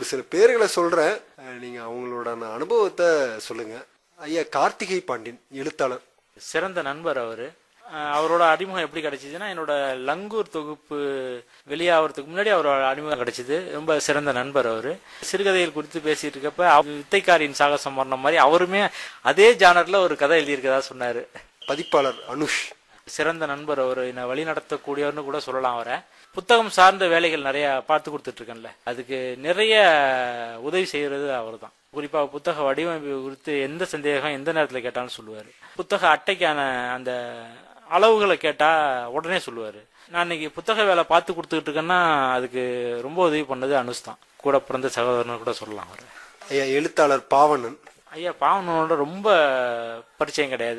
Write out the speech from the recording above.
ஒரு சில பேர்களை சொல்றேன் அஹ், நீங்க அவங்களோட அனுபவத்தை சொல்லுங்க ஐயா கார்த்திகை பாண்டியன் எழுத்தாளர் சிறந்த நண்பர் அவரு அஹ் அவரோட அறிமுகம் எப்படி கிடைச்சிதுன்னா என்னோட லங்கூர் தொகுப்பு வெளியாகிறதுக்கு முன்னாடி அவரோட அறிமுகம் கிடைச்சிது ரொம்ப சிறந்த நண்பர் அவரு சிறுகதைகள் குறித்து பேசிட்டு இருக்கப்ப அவ- வித்தைக்காரியின் சாகசம் பண்ண மாதிரி அவருமே அதே ஜானர்ல ஒரு கதை எழுதியிருக்கதா சொன்னாரு பதிப்பாளர் அனுஷ் சிறந்த நண்பர் அவர் என்னை வழி நடத்தக்கூடியவர்னு கூட சொல்லலாம் அவரை புத்தகம் சார்ந்த வேலைகள் நிறைய பார்த்து கொடுத்துட்டு இருக்கேன்ல அதுக்கு நிறைய உதவி செய்யறது அவர் தான் குறிப்பா புத்தக வடிவமைப்பு குறித்து எந்த சந்தேகம் எந்த நேரத்துல கேட்டாலும் சொல்லுவாரு புத்தக அட்டைக்கான அந்த அளவுகளை கேட்டா உடனே சொல்லுவாரு நான் இன்னைக்கு புத்தக வேலை பார்த்து கொடுத்துக்கிட்டு இருக்கேன்னா அதுக்கு ரொம்ப உதவி பண்ணது அனுஷ் தான் கூட பிறந்த சகோதரன்னு கூட சொல்லலாம் அவர் ஐயா எழுத்தாளர் பாவணன் ஐயா பாவனோட ரொம்ப பரிச்சயம் கிடையாது